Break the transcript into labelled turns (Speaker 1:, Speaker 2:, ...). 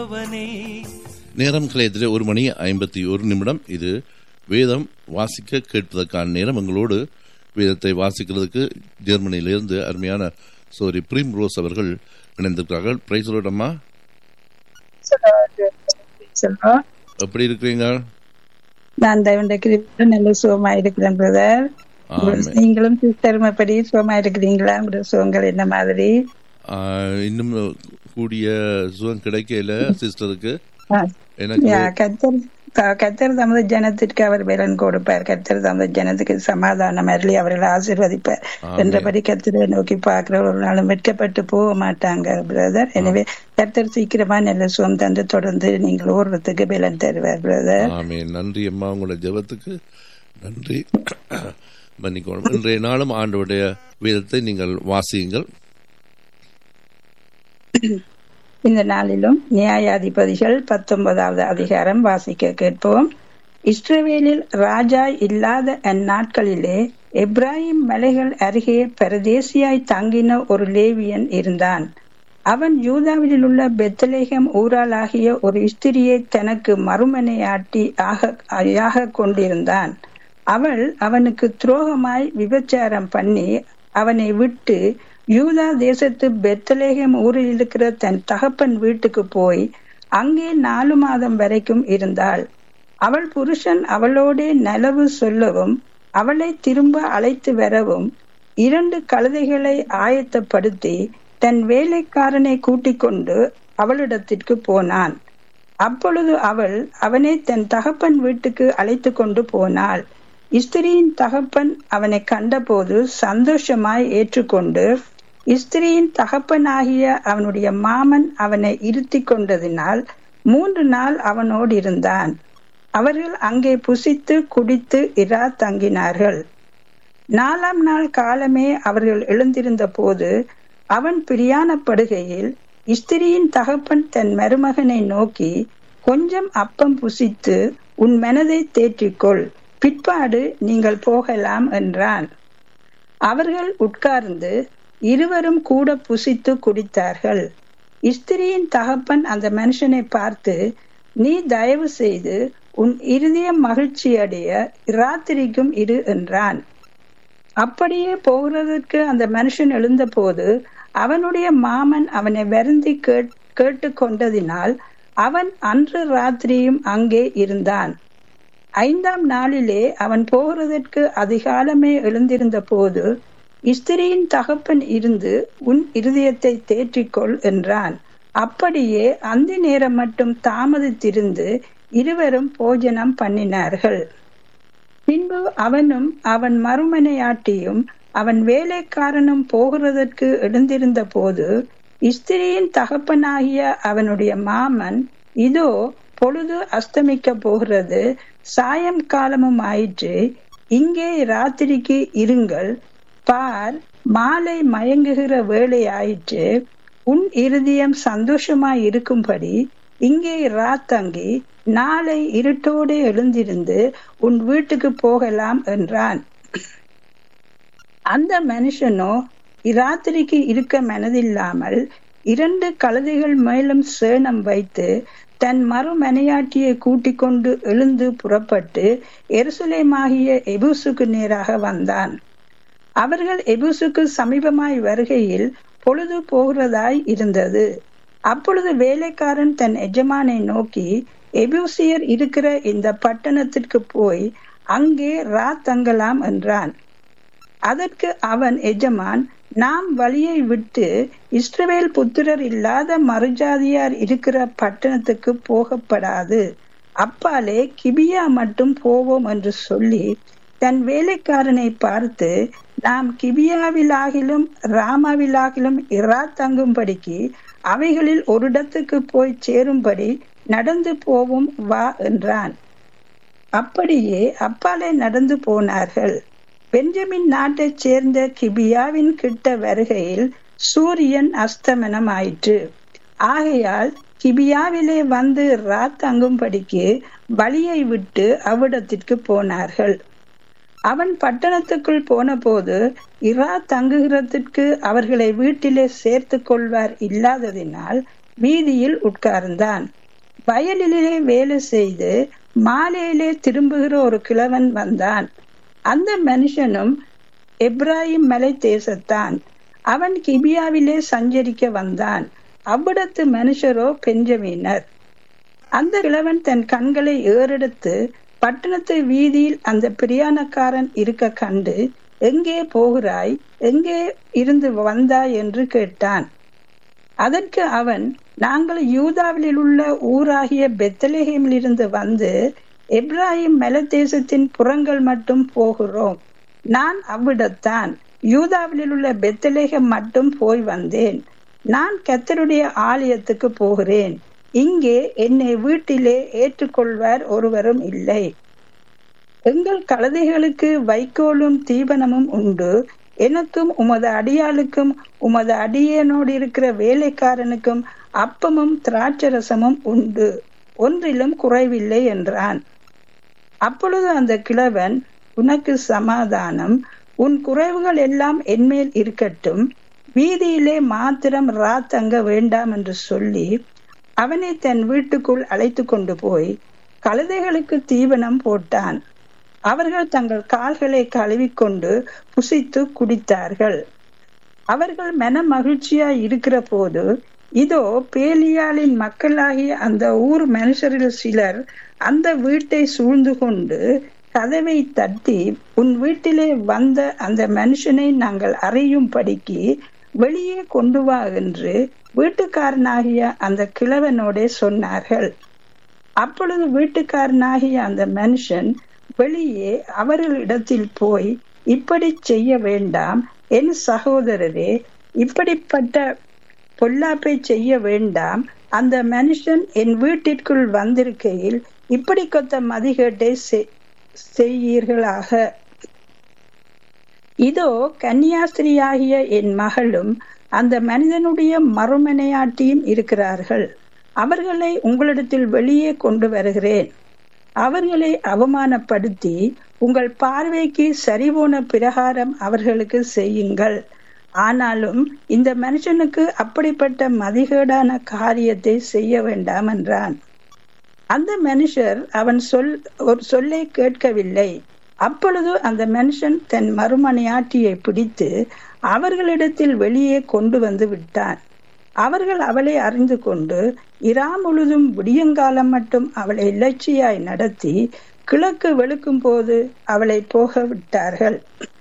Speaker 1: நேரம் கலையத்திலே ஒரு மணி ஐம்பத்தி ஒரு நிமிடம் இது வேதம் வாசிக்க கேட்பதற்கான நேரம் எங்களோடு வேதத்தை வாசிக்கிறதுக்கு ஜெர்மனியிலிருந்து அருமையான சோரி பிரீம் ரோஸ் அவர்கள் இணைந்திருக்கிறார்கள் பிரைஸ் அம்மா
Speaker 2: சொல்றோம்
Speaker 1: எப்படி இருக்கிறீங்க
Speaker 2: நான் தேவண்ட கிருப்ப நல்ல சுகமா இருக்கிறேன் பிரதர்
Speaker 1: ஆமென்.
Speaker 2: நீங்களும் சிஸ்டர்மப்படி சுகமா இருக்கிறீங்களா உங்களோட சுகங்கள் என்ன மாதிரி
Speaker 1: ஆஹ், இன்னும் கூடிய சுகம் கிடைக்கல சிஸ்டருக்கு
Speaker 2: ஆ,
Speaker 1: எனக்கு
Speaker 2: யா, கத்தர் க- கத்தர் தமது ஜனத்திற்கு அவர் பலன் கொடுப்பார் கத்தர் தமது ஜனத்துக்கு சமாதானம் அருளி அவர்களை ஆசீர்வதிப்பார்
Speaker 1: ஆமென்.
Speaker 2: என்றபடி கத்தரை நோக்கி பார்க்கிற ஒரு நாளும் வெட்கப்பட்டு போக மாட்டாங்க பிரதர் எனவே கத்தர் சீக்கிரமா நல்ல சுகம் தந்து தொடர்ந்து நீங்கள் ஓடுறதுக்கு பலன் தருவார் பிரதர்
Speaker 1: ஆமே நன்றி அம்மா உங்களோட ஜெபத்துக்கு நன்றி மன்னிக்கணும் இன்றைய நாளும் ஆண்டவருடைய வேதத்தை நீங்கள் வாசியுங்கள்
Speaker 2: இந்த நாளிலும் நியாயாதிபதிகள் பத்தொன்பதாவது அதிகாரம் வாசிக்க கேட்போம் இஸ்ரவேலில் ராஜா இல்லாத அந்நாட்களிலே எப்ராஹிம் மலைகள் அருகே பரதேசியாய் தங்கின ஒரு லேவியன் இருந்தான் அவன் யூதாவில் உள்ள பெத்தலேகம் ஊராளாகிய ஒரு ஸ்திரியை தனக்கு மறுமனையாட்டி ஆக ஆக கொண்டிருந்தான் அவள் அவனுக்கு துரோகமாய் விபச்சாரம் பண்ணி அவனை விட்டு யூதா தேசத்து பெத்தலேகம் ஊரில் இருக்கிற தன் தகப்பன் வீட்டுக்கு போய் அங்கே நாலு மாதம் வரைக்கும் இருந்தாள் அவள் புருஷன் அவளோடே நலவு சொல்லவும் அவளை திரும்ப அழைத்து வரவும் இரண்டு கழுதைகளை ஆயத்தப்படுத்தி தன் வேலைக்காரனை கூட்டிக் கொண்டு அவளிடத்திற்கு போனான் அப்பொழுது அவள் அவனை தன் தகப்பன் வீட்டுக்கு அழைத்து கொண்டு போனாள் ஸ்திரியின் தகப்பன் அவனை கண்டபோது சந்தோஷமாய் ஏற்றுக்கொண்டு ஸ்திரியின் தகப்பனாகிய அவனுடைய மாமன் அவனை இருத்தி கொண்டதினால் மூன்று நாள் அவனோடு இருந்தான் அவர்கள் அங்கே புசித்து குடித்து இரா தங்கினார்கள் நாலாம் நாள் காலமே அவர்கள் எழுந்திருந்த போது அவன் பிரியாணப்படுகையில் ஸ்திரியின் தகப்பன் தன் மருமகனை நோக்கி கொஞ்சம் அப்பம் புசித்து உன் மனதை தேற்றிக்கொள் பிற்பாடு நீங்கள் போகலாம் என்றான் அவர்கள் உட்கார்ந்து இருவரும் கூட புசித்து குடித்தார்கள் ஸ்திரியின் தகப்பன் அந்த மனுஷனை பார்த்து நீ தயவு செய்து உன் இருதயம் மகிழ்ச்சி அடைய ராத்திரிக்கும் இரு என்றான் அப்படியே போகிறதற்கு அந்த மனுஷன் எழுந்தபோது அவனுடைய மாமன் அவனை வருந்தி கேட் கேட்டு கொண்டதினால் அவன் அன்று ராத்திரியும் அங்கே இருந்தான் ஐந்தாம் நாளிலே அவன் போகிறதற்கு அதிகாலமே எழுந்திருந்த போது ஸ்திரியின் தகப்பன் இருந்து உன் இருதயத்தை தேற்றிக்கொள் என்றான் அப்படியே அந்த நேரம் மட்டும் தாமதித்திருந்து இருவரும் போஜனம் பண்ணினார்கள் பின்பு அவனும் அவன் மறுமனையாட்டியும் அவன் வேலைக்காரனும் போகிறதற்கு எழுந்திருந்த போது ஸ்திரியின் தகப்பனாகிய அவனுடைய மாமன் இதோ பொழுது அஸ்தமிக்க போகிறது சாயம் காலமும் ஆயிற்று இங்கே ராத்திரிக்கு இருங்கள் பார் மாலை மயங்குகிற வேலை ஆயிற்று உன் இருதயம் சந்தோஷமாய் இருக்கும்படி இங்கே ராத்தங்கி நாளை இருட்டோடு எழுந்திருந்து உன் வீட்டுக்கு போகலாம் என்றான் அந்த மனுஷனோ இராத்திரிக்கு இருக்க மனதில்லாமல் இரண்டு கழுதைகள் மேலும் சேணம் வைத்து தன் மறுமனையாட்டியை கூட்டிக் கொண்டு எழுந்து புறப்பட்டு எருசலேமாகிய எபூசுக்கு நேராக வந்தான் அவர்கள் எபூசுக்கு சமீபமாய் வருகையில் பொழுது போகிறதாய் இருந்தது அப்பொழுது வேலைக்காரன் தன் எஜமானை நோக்கி எபூசியர் இருக்கிற இந்த பட்டணத்திற்கு போய் அங்கே ரா தங்கலாம் என்றான் அதற்கு அவன் எஜமான் நாம் வழியை விட்டு இஸ்ரவேல் புத்திரர் இல்லாத மறுஜாதியார் இருக்கிற பட்டணத்துக்கு போகப்படாது அப்பாலே கிபியா மட்டும் போவோம் என்று சொல்லி தன் வேலைக்காரனை பார்த்து நாம் கிபியாவிலாகிலும் ராமாவிலாகிலும் இரா தங்கும்படிக்கு அவைகளில் ஒரு இடத்துக்கு போய் சேரும்படி நடந்து போவோம் வா என்றான் அப்படியே அப்பாலே நடந்து போனார்கள் பெஞ்சமின் நாட்டைச் சேர்ந்த கிபியாவின் கிட்ட வருகையில் சூரியன் அஸ்தமனம் ஆயிற்று ஆகையால் கிபியாவிலே வந்து ரா தங்கும்படிக்கு வழியை விட்டு அவ்விடத்திற்கு போனார்கள் அவன் பட்டணத்துக்குள் போனபோது இரா தங்குகிறதற்கு அவர்களை வீட்டிலே சேர்த்து கொள்வார் இல்லாததினால் வீதியில் உட்கார்ந்தான் வயலிலே வேலை செய்து மாலையிலே திரும்புகிற ஒரு கிழவன் வந்தான் அந்த மனுஷனும் எப்ராஹிம் மலை தேசத்தான் அவன் கிபியாவிலே சஞ்சரிக்க வந்தான் அவ்விடத்து மனுஷரோ பெஞ்சமீனர் அந்த கிழவன் தன் கண்களை ஏறெடுத்து பட்டணத்து வீதியில் அந்த பிரியாணக்காரன் இருக்க கண்டு எங்கே போகிறாய் எங்கே இருந்து வந்தாய் என்று கேட்டான் அதற்கு அவன் நாங்கள் யூதாவில் உள்ள ஊராகிய பெத்தலேஹேமில் இருந்து வந்து எப்ராஹிம் மலதேசத்தின் புறங்கள் மட்டும் போகிறோம் நான் அவ்விடத்தான் யூதாவில் உள்ள பெத்தலேகம் மட்டும் போய் வந்தேன் நான் கத்தருடைய ஆலயத்துக்கு போகிறேன் இங்கே என்னை வீட்டிலே ஏற்றுக்கொள்வார் ஒருவரும் இல்லை எங்கள் கழுதைகளுக்கு வைக்கோலும் தீபனமும் உண்டு எனக்கும் உமது அடியாளுக்கும் உமது அடியனோடு இருக்கிற வேலைக்காரனுக்கும் அப்பமும் திராட்சரசமும் உண்டு ஒன்றிலும் குறைவில்லை என்றான் அப்பொழுது அந்த கிழவன் உனக்கு சமாதானம் உன் குறைவுகள் எல்லாம் என்மேல் இருக்கட்டும் வீதியிலே மாத்திரம் ராத்தங்க வேண்டாம் என்று சொல்லி அவனை தன் வீட்டுக்குள் அழைத்து கொண்டு போய் கழுதைகளுக்கு தீவனம் போட்டான் அவர்கள் தங்கள் கால்களை கழுவிக்கொண்டு புசித்து குடித்தார்கள் அவர்கள் மன மகிழ்ச்சியாய் இருக்கிற போது இதோ பேலியாளின் மக்களாகிய அந்த ஊர் மனுஷரில் சிலர் அந்த வீட்டை சூழ்ந்து கொண்டு கதவை தட்டி உன் வீட்டிலே வந்த அந்த மனுஷனை நாங்கள் அறியும்படிக்கு வெளியே கொண்டு வா என்று வீட்டுக்காரனாகிய அந்த கிழவனோடே சொன்னார்கள் அப்பொழுது வீட்டுக்காரனாகிய அந்த மனுஷன் வெளியே அவர்களிடத்தில் போய் இப்படி செய்ய வேண்டாம் என் சகோதரரே இப்படிப்பட்ட பொல்லாப்பை செய்ய வேண்டாம் அந்த மனுஷன் என் வீட்டிற்குள் வந்திருக்கையில் இப்படி கொத்த மதிகேட்டை செய்யீர்களாக இதோ கன்னியாஸ்திரியாகிய என் மகளும் அந்த மனிதனுடைய மறுமனையாட்டியும் இருக்கிறார்கள் அவர்களை உங்களிடத்தில் வெளியே கொண்டு வருகிறேன் அவர்களை அவமானப்படுத்தி உங்கள் பார்வைக்கு சரிபோன பிரகாரம் அவர்களுக்கு செய்யுங்கள் ஆனாலும் இந்த மனுஷனுக்கு அப்படிப்பட்ட மதிகேடான காரியத்தை செய்ய வேண்டாம் என்றான் அந்த மனுஷர் அவன் சொல் ஒரு சொல்லை கேட்கவில்லை அப்பொழுது அந்த மனுஷன் தன் மறுமனையாட்டியை பிடித்து அவர்களிடத்தில் வெளியே கொண்டு வந்து விட்டான் அவர்கள் அவளை அறிந்து கொண்டு இரா முழுதும் விடியங்காலம் மட்டும் அவளை இலட்சியாய் நடத்தி கிழக்கு வெளுக்கும் போது அவளை போக விட்டார்கள்